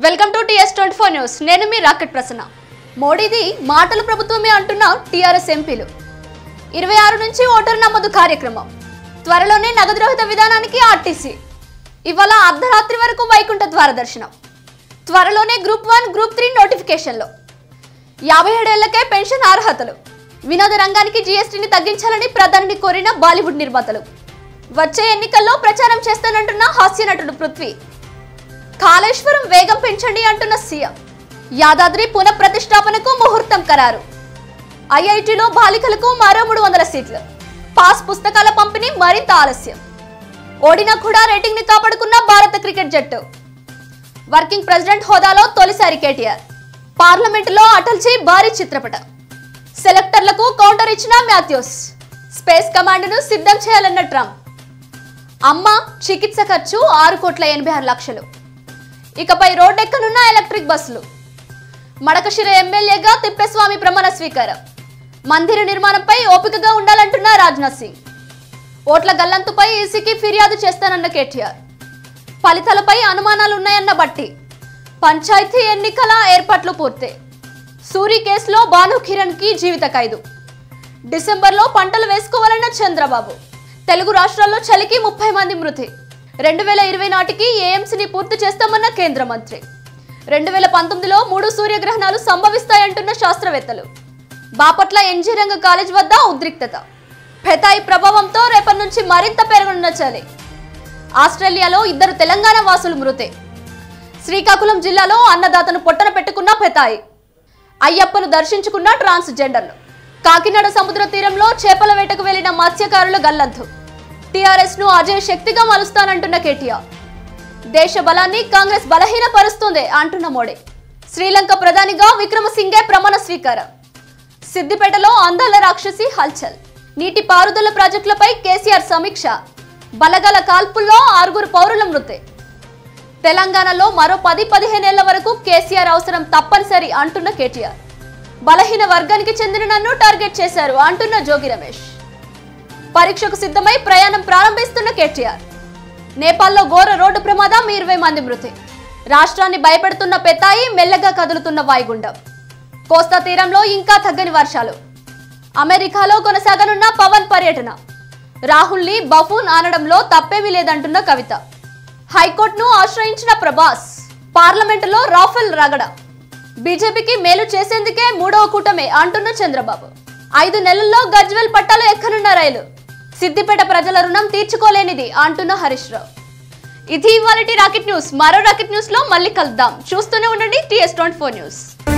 welcome to TS twenty four news నేను మీ rocket Prasanna మోడీది మాటల ప్రభుత్వమే అంటున్న టీఆర్ఎస్ ఎంపీలు ఇరవై ఆరు నుంచి ఓటరు నమోదు కార్యక్రమం త్వరలోనే నగదు రహిత విధానానికి ఆర్టీసీ ఇవాళ అర్ధరాత్రి వరకు వైకుంఠ ద్వార దర్శనం త్వరలోనే గ్రూప్ వన్ గ్రూప్ త్రీ నోటిఫికేషన్లో యాభై ఏడేళ్లకే పెన్షన్ అర్హతలు వినోద రంగానికి జీఎస్టీని తగ్గించాలని ప్రధానిని కోరిన బాలీవుడ్ నిర్మాతలు వచ్చే ఎన్నికల్లో ప్రచారం చేస్తానంటున్న హాస్య నటుడు పృథ్వీ కాళేశ్వరం వేగం పెంచండి అంటున్న సీఎం యాదాద్రి పునఃప్రతిష్టాపనకు ముహూర్తం ఖరారు ఐఐటిలో బాలికలకు మరో మూడు వందల సీట్లు పాస్ పుస్తకాల పంపిణీ మరింత ఆలస్యం ఓడినా కూడా రేటింగ్ ని కాపాడుకున్న భారత క్రికెట్ జట్టు వర్కింగ్ ప్రెసిడెంట్ హోదాలో తొలిసారి కేటీఆర్ పార్లమెంటులో అటల్జీ భారీ చిత్రపటం సెలెక్టర్లకు కౌంటర్ ఇచ్చిన మాథ్యూస్ స్పేస్ కమాండ్ను సిద్ధం చేయాలన్న ట్రంప్ అమ్మ చికిత్స ఖర్చు ఆరు కోట్ల ఎనభై ఆరు లక్షలు ఇకపై రోడ్డెక్కనున్న ఎలక్ట్రిక్ బస్సులు మడకశిర ఎమ్మెల్యేగా తిప్పేస్వామి ప్రమాణ స్వీకారం మందిర నిర్మాణంపై ఓపికగా ఉండాలంటున్న రాజ్నాథ్ సింగ్ ఓట్ల గల్లంతుపై ఈసీకి ఫిర్యాదు చేస్తానన్న కేటీఆర్ ఫలితాలపై అనుమానాలున్నాయన్న బట్టి పంచాయతీ ఎన్నికల ఏర్పాట్లు పూర్తి సూరి కేసులో భాను కిరణ్ కి జీవిత ఖైదు డిసెంబర్లో పంటలు వేసుకోవాలన్న చంద్రబాబు తెలుగు రాష్ట్రాల్లో చలికి ముప్పై మంది మృతి రెండు వేల ఇరవై నాటికి ఏఎంసీని పూర్తి చేస్తామన్న కేంద్ర మంత్రి రెండు వేల పంతొమ్మిదిలో మూడు సూర్యగ్రహణాలు సంభవిస్తాయంటున్న శాస్త్రవేత్తలు బాపట్ల ఎన్జీ రంగ కాలేజ్ వద్ద ఉద్రిక్తత ఫెతాయి ప్రభావంతో రేపటి నుంచి మరింత పెరగనున్న చలి ఆస్ట్రేలియాలో ఇద్దరు తెలంగాణ వాసులు మృతి శ్రీకాకుళం జిల్లాలో అన్నదాతను పొట్టన పెట్టుకున్న ఫెతాయి అయ్యప్పను దర్శించుకున్న ట్రాన్స్జెండర్లు కాకినాడ సముద్ర తీరంలో చేపల వేటకు వెళ్లిన మత్స్యకారుల గల్లంతు టీఆర్ఎస్ ను అజయ్ శక్తిగా మలుస్తానంటున్న కేటీఆర్ దేశ బలాన్ని కాంగ్రెస్ బలహీనపరుస్తుంది అంటున్న మోడీ శ్రీలంక ప్రధానిగా విక్రమసింగే ప్రమాణ స్వీకారం సిద్దిపేటలో అందాల రాక్షసి హల్చల్ నీటి పారుదల ప్రాజెక్టులపై కేసీఆర్ సమీక్ష బలగల కాల్పుల్లో ఆరుగురు పౌరుల మృతి తెలంగాణలో మరో పది పదిహేనేళ్ల వరకు కేసీఆర్ అవసరం తప్పనిసరి అంటున్న కేటీఆర్ బలహీన వర్గానికి చెందిన నన్ను టార్గెట్ చేశారు అంటున్న జోగి రమేష్ పరీక్షకు సిద్ధమై ప్రయాణం ప్రారంభిస్తున్న కేటీఆర్ నేపాల్లో ఘోర రోడ్డు ప్రమాదం ఇరవై మంది మృతి రాష్ట్రాన్ని భయపెడుతున్న పెతాయి మెల్లగా కదులుతున్న వాయుగుండం కోస్తా తీరంలో ఇంకా తగ్గని వర్షాలు అమెరికాలో కొనసాగనున్న పవన్ పర్యటన రాహుల్ని బఫూన్ అనడంలో తప్పేమీ లేదంటున్న కవిత హైకోర్టును ఆశ్రయించిన ప్రభాస్ పార్లమెంటులో రాఫెల్ రగడ బీజేపీకి మేలు చేసేందుకే మూడవ కూటమే అంటున్న చంద్రబాబు ఐదు నెలల్లో గజ్వెల్ పట్టాలు ఎక్కనున్న రైలు సిద్దిపేట ప్రజల రుణం తీర్చుకోలేనిది అంటున్న హరీష్ రావు ఇది ఇవాళ రాకెట్ న్యూస్ మరో రాకెట్ న్యూస్ లో మళ్ళీ కలుద్దాం చూస్తూనే ఉండండి టీఎస్ ట్వంటీ ఫోర్ న్యూస్